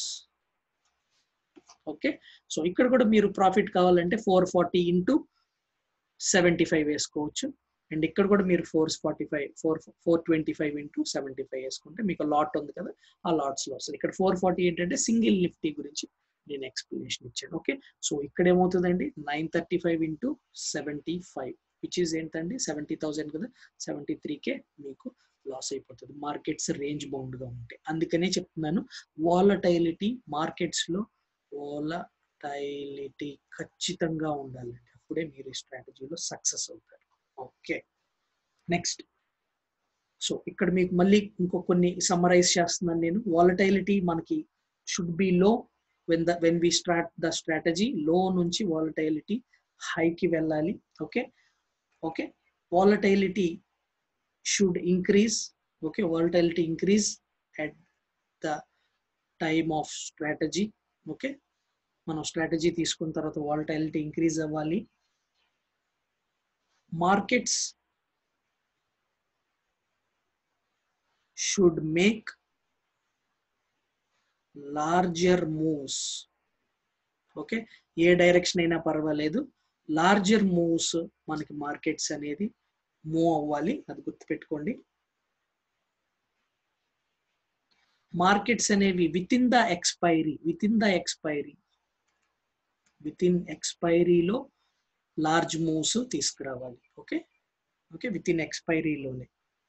okay so ఇక్కడ కూడా మీరు ప్రాఫిట్ కావాలంటే four forty into seventy five వేసుకోవచ్చు అండ్ ఇక్కడ కూడా మీరు four forty five four four twenty five into seventy five వేసుకుంటే మీకు లాట్ ఉంది కదా ఆ లాట్స్ లో వస్తుంది ఇక్కడ ఫోర్ ఫార్టీ ఏంటంటే సింగిల్ నిఫ్టీ గురించి నేను ఎక్స్ప్లెనేషన్ ఇచ్చాను ఓకే సో ఇక్కడ ఏమవుతుందండి nine thirty five into seventy five which is ఏంటండి సెవెంటీ థౌసండ్ కదా సెవెంటీ త్రీకే మీకు లాస్ అయిపోతుంది మార్కెట్స్ రేంజ్ బౌండ్ గా ఉంటాయి అందుకనే చెప్తున్నాను వాలటైలిటీ మార్కెట్స్ లో వాలటైలిటీ ఖచ్చితంగా ఉండాలండి అప్పుడే మీరు ఈ స్ట్రాటజీలో సక్సెస్ అవుతారు ఓకే నెక్స్ట్ సో ఇక్కడ మీకు మళ్ళీ ఇంకో కొన్ని సమ్మరైజ్ చేస్తున్నాను నేను వాలటైలిటీ మనకి should be low when the when we start the strategy లో నుంచి వాలటైలిటీ హైకి వెళ్ళాలి okay okay volatility should increase okay volatility increase at the time of strategy okay మనం స్ట్రాటజీ తీసుకున్న తర్వాత వాలటైలిటీ ఇంక్రీజ్ అవ్వాలి markets should make larger moves okay ఏ direction అయినా పర్వాలేదు లార్జర్ మూవ్స్ మనకి మార్కెట్స్ అనేది మూవ్ అవ్వాలి అది గుర్తుపెట్టుకోండి మార్కెట్స్ అనేవి within the expiry within the expiry with in ఎక్స్పైరీలో లార్జ్ మూవ్స్ తీసుకురావాలి ఓకే ఓకే విత్ ఇన్ ఎక్స్పైరీలోనే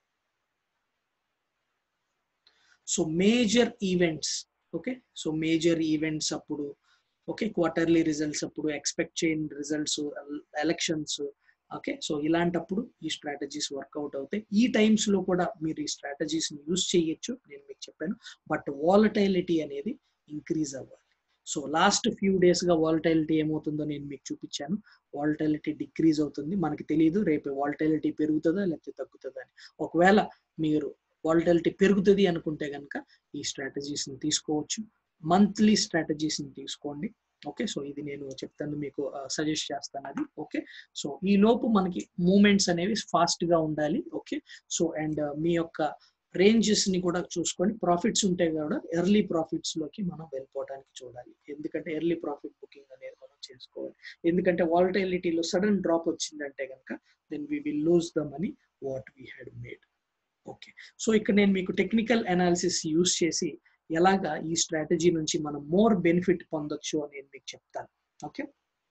so major events okay so major events అప్పుడు ఓకే క్వార్టర్లీ రిజల్ట్స్ అప్పుడు ఎక్స్పెక్ట్ చేయని రిజల్ట్స్ ఎలక్షన్స్ ఓకే సో ఇలాంటప్పుడు ఈ strategies work out అవుతాయి ఈ టైమ్స్ లో కూడా మీరు ఈ స్ట్రాటజీస్ యూజ్ చేయొచ్చు నేను మీకు చెప్పాను బట్ వాలటైలిటీ అనేది ఇంక్రీజ్ అవ్వాలి సో లాస్ట్ ఫ్యూ డేస్ గా వాలటైలిటీ ఏమవుతుందో నేను మీకు చూపించాను వాలటైలిటీ డిక్రీజ్ అవుతుంది మనకి తెలియదు రేపు వాలటైలిటీ పెరుగుతుందా లేకపోతే తగ్గుతుందా అని ఒకవేళ మీరు వాలటైలిటీ పెరుగుతుంది అనుకుంటే కనుక ఈ స్ట్రాటజీస్ ని తీసుకోవచ్చు మంత్లీ స్ట్రాటజీస్ ని తీసుకోండి ఓకే సో ఇది నేను చెప్తాను మీకు సజెస్ట్ చేస్తాను అది ఓకే సో ఈ లోపు మనకి మూమెంట్స్ అనేవి ఫాస్ట్ గా ఉండాలి ఓకే సో అండ్ మీ యొక్క రేంజెస్ ని కూడా చూసుకొని ప్రాఫిట్స్ ఉంటాయి కూడా ఎర్లీ ప్రాఫిట్స్ లోకి మనం వెళ్ళిపోవడానికి చూడాలి ఎందుకంటే ఎర్లీ ప్రాఫిట్ బుకింగ్ అనేది మనం చేసుకోవాలి ఎందుకంటే వాలటైలిటీలో సడన్ డ్రాప్ వచ్చిందంటే కనుక then we will lose the money what we had made okay so ఇక్కడ నేను మీకు టెక్నికల్ అనాలిసిస్ యూస్ చేసి ఎలాగా ఈ స్ట్రాటజీ నుంచి మనం మోర్ బెనిఫిట్ పొందొచ్చు అని నేను మీకు చెప్తాను ఓకే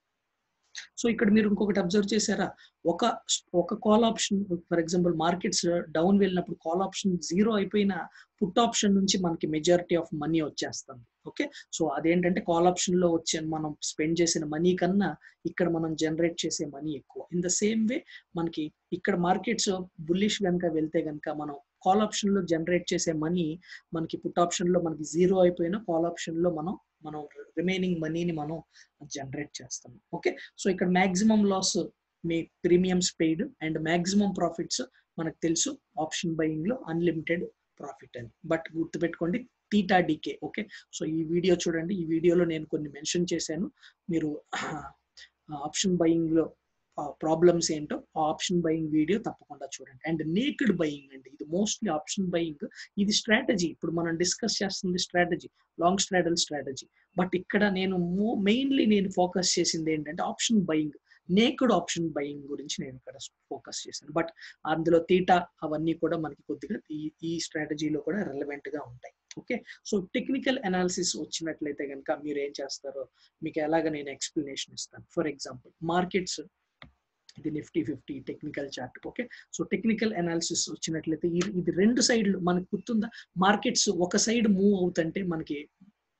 సో ఇక్కడ మీరు ఇంకొకటి అబ్జర్వ్ చేశారా ఒక ఒక call option for example markets down వెళ్ళినప్పుడు కాల్ ఆప్షన్ జీరో అయిపోయిన పుట్ ఆప్షన్ నుంచి మనకి మెజారిటీ ఆఫ్ మనీ వచ్చేస్తుంది ఓకే సో అదేంటంటే కాల్ ఆప్షన్ లో వచ్చే మనం స్పెండ్ చేసిన మనీ కన్నా ఇక్కడ మనం జనరేట్ చేసే మనీ ఎక్కువ ఇన్ ద సేమ్ వే మనకి ఇక్కడ మార్కెట్స్ బుల్లిష్ కనుక వెళ్తే కనుక మనం కాల్ ఆప్షన్ లో జనరేట్ చేసే మనీ మనకి పుట్ ఆప్షన్ లో మనకి జీరో అయిపోయిన కాల్ ఆప్షన్ లో మనం మనం రిమైనింగ్ మనీని మనం జనరేట్ చేస్తాం ఓకే సో ఇక్కడ మాక్సిమం లాస్ మీ premiums paid and maximum profits మనకు తెలుసు ఆప్షన్ బయింగ్ లో అన్లిమిటెడ్ ప్రాఫిట్ అని బట్ గుర్తుపెట్టుకోండి టీటా డికే ఓకే సో ఈ వీడియో చూడండి ఈ వీడియోలో నేను కొన్ని మెన్షన్ చేశాను మీరు ఆప్షన్ బయింగ్ లో ప్రాబ్లమ్స్ ఏంటో ఆ ఆప్షన్ బయింగ్ వీడియో తప్పకుండా చూడండి అండ్ నేకెడ్ బయింగ్ అండి ఇది మోస్ట్లీ ఆప్షన్ బయింగ్ ఇది స్ట్రాటజీ ఇప్పుడు మనం డిస్కస్ చేస్తుంది strategy long straddle strategy but ఇక్కడ నేను మెయిన్లీ నేను ఫోకస్ చేసింది ఏంటంటే option buying naked option buying గురించి నేను ఇక్కడ ఫోకస్ చేశాను బట్ అందులో తీటా అవన్నీ కూడా మనకి కొద్దిగా ఈ ఈ స్ట్రాటజీలో కూడా రెలవెంట్ గా ఉంటాయి ఓకే సో టెక్నికల్ అనాలిసిస్ వచ్చినట్లయితే కనుక మీరు ఏం చేస్తారో మీకు ఎలాగ నేను ఎక్స్ప్లెనేషన్ ఇస్తాను ఫర్ ఎగ్జాంపుల్ మార్కెట్స్ ఇది Nifty fifty technical chart okay so technical analysis వచ్చినట్లయితే ఇది రెండు సైడ్లు మనకు గుర్తుందా మార్కెట్స్ ఒక సైడ్ మూవ్ అవుతుంటే మనకి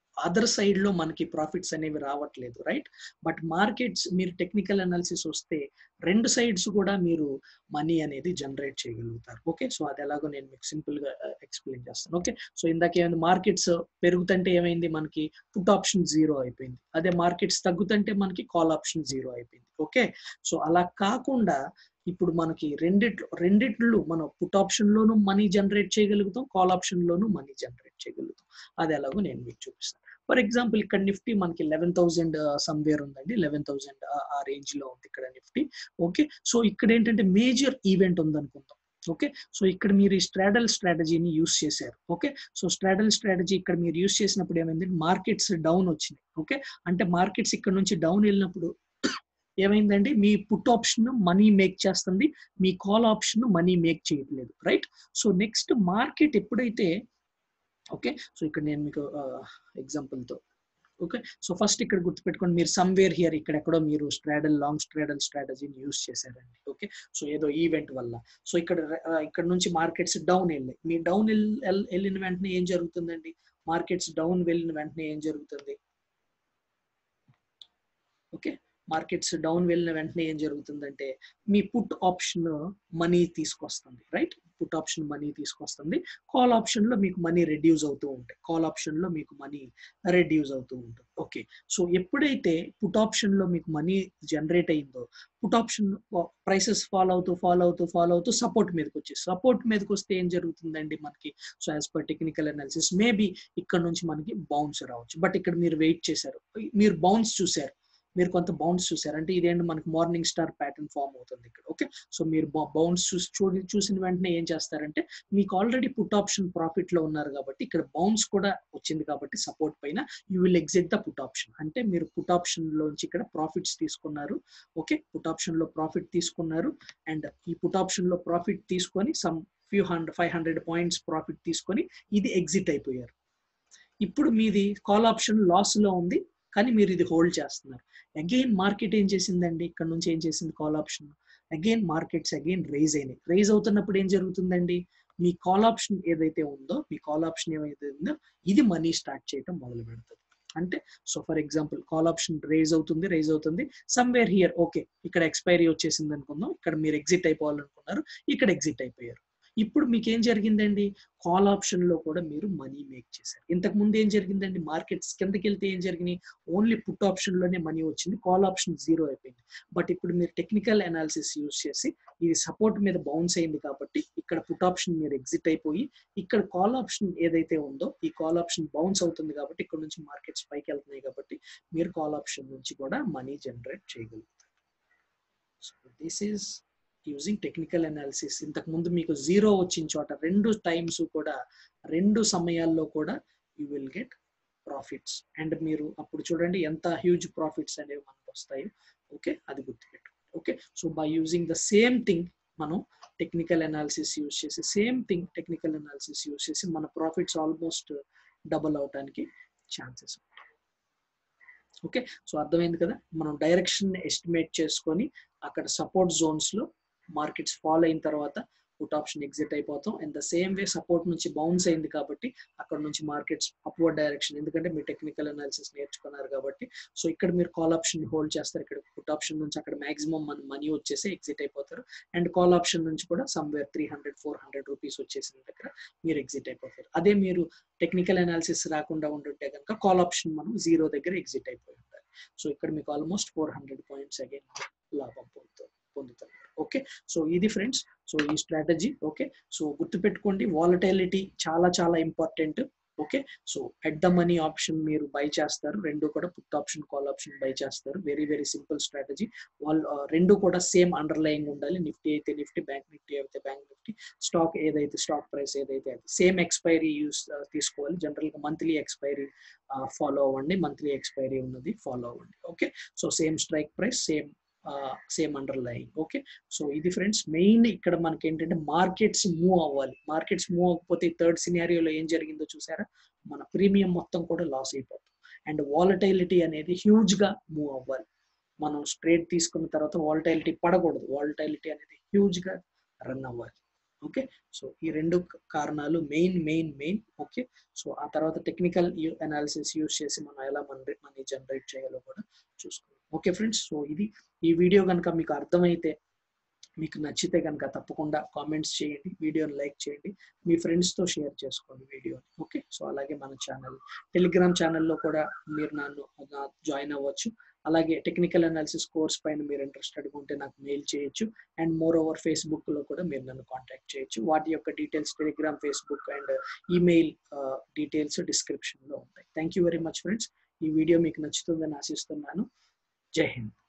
అదర్ సైడ్ లో మనకి ప్రాఫిట్స్ అనేవి రావట్లేదు రైట్ బట్ మార్కెట్స్ మీరు టెక్నికల్ అనాలిసిస్ వస్తే రెండు సైడ్స్ కూడా మీరు మనీ అనేది జనరేట్ చేయగలుగుతారు ఓకే సో అది ఎలాగో నేను మీకు సింపుల్ గా ఎక్స్ప్లెయిన్ చేస్తాను ఓకే సో ఇందాక ఏమైంది మార్కెట్స్ పెరుగుతుంటే ఏమైంది మనకి పుట్ ఆప్షన్ జీరో అయిపోయింది అదే మార్కెట్స్ తగ్గుతుంటే మనకి కాల్ ఆప్షన్ జీరో అయిపోయింది ఓకే సో అలా కాకుండా ఇప్పుడు మనకి రెండిట్లో రెండిట్లు మనం పుట్ ఆప్షన్ లోను మనీ జనరేట్ చేయగలుగుతాం కాల్ ఆప్షన్ లోను మనీ జనరేట్ చేయగలుగుతాం అది ఎలాగో నేను మీకు చూపిస్తాను ఫర్ ఎగ్జాంపుల్ ఇక్కడ నిఫ్టీ మనకి లెవెన్ థౌసండ్ సమ్వేర్ ఉందండి లెవెన్ థౌసండ్ ఆ రేంజ్ లో ఉంది ఇక్కడ నిఫ్టీ ఓకే సో ఇక్కడ ఏంటంటే మేజర్ ఈవెంట్ ఉందనుకుందాం ఓకే సో ఇక్కడ మీరు ఈ స్ట్రాడల్ స్ట్రాటజీని యూస్ చేశారు ఓకే సో స్ట్రాడల్ స్ట్రాటజీ ఇక్కడ మీరు యూస్ చేసినప్పుడు ఏమైంది మార్కెట్స్ డౌన్ వచ్చినాయి ఓకే అంటే మార్కెట్స్ ఇక్కడ నుంచి డౌన్ వెళ్ళినప్పుడు ఏమైందండి మీ పుట్ ఆప్షన్ మనీ మేక్ చేస్తుంది మీ కాల్ ఆప్షన్ మనీ మేక్ చేయట్లేదు రైట్ సో నెక్స్ట్ మార్కెట్ ఎప్పుడైతే ఓకే సో ఇక్కడ నేను మీకు ఎగ్జాంపుల్తో ఓకే సో ఫస్ట్ ఇక్కడ గుర్తుపెట్టుకోండి మీరు సమ్వేర్ హియర్ ఇక్కడ ఎక్కడో మీరు స్ట్రాడల్ లాంగ్ స్ట్రాడల్ స్ట్రాటజీని యూస్ చేశారండి ఓకే సో ఏదో ఈవెంట్ వల్ల సో ఇక్కడ ఇక్కడ నుంచి మార్కెట్స్ డౌన్ వెళ్ళాయి మీ డౌన్ వెళ్ళిన వెంటనే ఏం జరుగుతుందండి మార్కెట్స్ డౌన్ వెళ్ళిన వెంటనే ఏం జరుగుతుంది ఓకే మార్కెట్స్ డౌన్ వెళ్ళిన వెంటనే ఏం జరుగుతుందంటే మీ పుట్ ఆప్షన్ మనీ తీసుకొస్తుంది రైట్ పుట్ ఆప్షన్ మనీ తీసుకొస్తుంది కాల్ ఆప్షన్ లో మీకు మనీ రెడ్యూస్ అవుతూ ఉంటాయి కాల్ ఆప్షన్ లో మీకు మనీ రెడ్యూస్ అవుతూ ఉంటుంది ఓకే సో ఎప్పుడైతే పుట్ ఆప్షన్ లో మీకు మనీ జనరేట్ అయిందో పుట్ ఆప్షన్ ప్రైసెస్ ఫాలో అవుతూ ఫాలో అవుతూ ఫాలో అవుతూ సపోర్ట్ మీదకి వచ్చి సపోర్ట్ మీదకి వస్తే ఏం జరుగుతుందండి మనకి so as per technical analysis maybe ఇక్కడ నుంచి మనకి బౌన్స్ రావచ్చు బట్ ఇక్కడ మీరు వెయిట్ చేశారు మీరు బౌన్స్ చూశారు మీరు కొంత బౌన్స్ చూసారు అంటే ఇదేంటి మనకి మార్నింగ్ స్టార్ ప్యాటర్న్ ఫామ్ అవుతుంది ఇక్కడ ఓకే సో మీరు బౌన్స్ చూసి చూడి చూసిన వెంటనే ఏం చేస్తారంటే మీకు ఆల్రెడీ పుట్ ఆప్షన్ ప్రాఫిట్ లో ఉన్నారు కాబట్టి ఇక్కడ బౌన్స్ కూడా వచ్చింది కాబట్టి సపోర్ట్ పైన you will exit the put option అంటే మీరు పుట్ ఆప్షన్ లోంచి ఇక్కడ ప్రాఫిట్స్ తీసుకున్నారు ఓకే పుట్ ఆప్షన్ లో ప్రాఫిట్ తీసుకున్నారు అండ్ ఈ పుట్ ఆప్షన్ లో ప్రాఫిట్ తీసుకొని some few hundred five hundred points profit తీసుకొని ఇది ఎగ్జిట్ అయిపోయారు ఇప్పుడు మీది కాల్ ఆప్షన్ లాస్ లో ఉంది కానీ మీరు ఇది హోల్డ్ చేస్తున్నారు అగైన్ మార్కెట్ ఏం చేసిందండి ఇక్కడ నుంచి ఏం చేసింది call option again markets again rise అయినాయి రైజ్ అవుతున్నప్పుడు ఏం జరుగుతుందండి మీ కాల్ ఆప్షన్ ఏదైతే ఉందో మీ కాల్ ఆప్షన్ ఏదైతే ఉందో ఇది మనీ స్టార్ట్ చేయడం మొదలు పెడుతుంది అంటే so for example call option rise అవుతుంది రైజ్ అవుతుంది సమ్వేర్ హియర్ ఓకే ఇక్కడ ఎక్స్పైరీ వచ్చేసింది అనుకుందాం ఇక్కడ మీరు ఎగ్జిట్ అయిపోవాలనుకున్నారు ఇక్కడ ఎగ్జిట్ అయిపోయారు ఇప్పుడు మీకు ఏం జరిగిందండి కాల్ ఆప్షన్ లో కూడా మీరు మనీ మేక్ చేశారు ఇంతకు ముందు ఏం జరిగిందండి మార్కెట్స్ కిందకి వెళ్తే ఏం జరిగినాయి ఓన్లీ పుట్ ఆప్షన్ లోనే మనీ వచ్చింది కాల్ ఆప్షన్ జీరో అయిపోయింది బట్ ఇప్పుడు మీరు టెక్నికల్ అనాలిసిస్ యూస్ చేసి ఇది సపోర్ట్ మీద బౌన్స్ అయింది కాబట్టి ఇక్కడ పుట్ ఆప్షన్ మీరు ఎగ్జిట్ అయిపోయి ఇక్కడ కాల్ ఆప్షన్ ఏదైతే ఉందో ఈ కాల్ ఆప్షన్ బౌన్స్ అవుతుంది కాబట్టి ఇక్కడ నుంచి మార్కెట్స్ పైకి వెళ్తున్నాయి కాబట్టి మీరు కాల్ ఆప్షన్ నుంచి కూడా మనీ జనరేట్ చేయగలుగుతారు so this is using technical analysis ఇంతకు ముందు మీకు జీరో వచ్చిన చోట రెండు టైమ్స్ కూడా రెండు సమయాల్లో కూడా you will get profits and మీరు అప్పుడు చూడండి ఎంత హ్యూజ్ ప్రాఫిట్స్ అనేవి మనకు వస్తాయి ఓకే అది గుర్తుపెట్టు okay so by using the same thing మనం టెక్నికల్ అనాలిసిస్ యూజ్ చేసి same thing technical analysis use చేసి మన ప్రాఫిట్స్ ఆల్మోస్ట్ డబల్ అవడానికి ఛాన్సెస్ ఓకే సో అర్థమైంది కదా మనం డైరెక్షన్ ఎస్టిమేట్ చేసుకొని అక్కడ సపోర్ట్ జోన్స్ లో మార్కెట్స్ ఫాలో అయిన తర్వాత పుట్ ఆప్షన్ ఎగ్జిట్ అయిపోతాం and the same way support నుంచి బౌన్స్ అయింది కాబట్టి అక్కడ నుంచి మార్కెట్స్ అప్వర్డ్ డైరెక్షన్ ఎందుకంటే మీరు టెక్నికల్ అనాలిసిస్ నేర్చుకున్నారు కాబట్టి సో ఇక్కడ మీరు కాల్ ఆప్షన్ హోల్డ్ చేస్తారు ఇక్కడ పుట్ ఆప్షన్ నుంచి అక్కడ మాక్సిమం మన మనీ వచ్చేసి ఎగ్జిట్ అయిపోతారు అండ్ కాల్ ఆప్షన్ నుంచి కూడా somewhere three hundred four hundred rupees వచ్చేసిన దగ్గర మీరు ఎగ్జిట్ అయిపోతారు అదే మీరు టెక్నికల్ అనాలిసిస్ రాకుండా ఉంటుంటే కనుక కాల్ ఆప్షన్ మనం జీరో దగ్గర ఎగ్జిట్ అయిపోయి ఉంటారు సో ఇక్కడ మీకు almost four hundred points again లాభం పొందుతారు పొందుతారు ఓకే సో ఇది ఫ్రెండ్స్ సో ఈ స్ట్రాటజీ ఓకే సో గుర్తుపెట్టుకోండి వాలటైలిటీ చాలా చాలా important okay so at the money option మీరు బై చేస్తారు రెండు కూడా put option call option buy చేస్తారు వెరీ వెరీ సింపుల్ స్ట్రాటజీ వాళ్ళు రెండు కూడా సేమ్ అండర్లయింగ్ ఉండాలి నిఫ్టీ అయితే నిఫ్టీ బ్యాంక్ నిఫ్టీ అయితే బ్యాంక్ నిఫ్టీ స్టాక్ ఏదైతే స్టాక్ ప్రైస్ ఏదైతే అది సేమ్ ఎక్స్పైరీ యూస్ తీసుకోవాలి జనరల్గా మంత్లీ ఎక్స్పైరీ ఫాలో అవ్వండి మంత్లీ ఎక్స్పైరీ ఉన్నది ఫాలో అవ్వండి okay so same strike price same same under line okay so ఇది ఫ్రెండ్స్ మెయిన్ ఇక్కడ మనకి ఏంటంటే మార్కెట్స్ మూవ్ అవ్వాలి మార్కెట్స్ మూవ్ అవ్వకపోతే థర్డ్ సినారియోలో ఏం జరిగిందో చూసారా మన ప్రీమియం మొత్తం కూడా లాస్ అయిపోతుంది అండ్ వాలటైలిటీ అనేది హ్యూజ్ గా మూవ్ అవ్వాలి మనం స్ట్రేట్ తీసుకున్న తర్వాత వాలటైలిటీ పడకూడదు వాలటైలిటీ అనేది హ్యూజ్ గా రన్ అవ్వాలి ఓకే సో ఈ రెండు కారణాలు main main main okay so ఆ తర్వాత టెక్నికల్ అనాలిసిస్ యూస్ చేసి మనం ఎలా మనీ మనీ జనరేట్ చేయాలో కూడా చూసుకుందాం ఓకే ఫ్రెండ్స్ సో ఇది ఈ వీడియో కనుక మీకు అర్థమైతే మీకు నచ్చితే కనుక తప్పకుండా కామెంట్స్ చేయండి వీడియోని లైక్ చేయండి మీ ఫ్రెండ్స్తో షేర్ చేసుకోండి వీడియోని ఓకే సో అలాగే మన ఛానల్ టెలిగ్రామ్ ఛానల్లో కూడా మీరు నన్ను జాయిన్ అవ్వచ్చు అలాగే టెక్నికల్ అనాలిసిస్ కోర్స్ పైన మీరు ఇంట్రెస్టెడ్గా ఉంటే నాకు మెయిల్ చేయొచ్చు అండ్ మోర్ ఓవర్ ఫేస్బుక్లో కూడా మీరు నన్ను కాంటాక్ట్ చేయొచ్చు వాటి యొక్క details Telegram Facebook and email details డిస్క్రిప్షన్లో ఉంటాయి thank you very much friends ఈ వీడియో మీకు నచ్చుతుందని ఆశిస్తున్నాను జై హింద్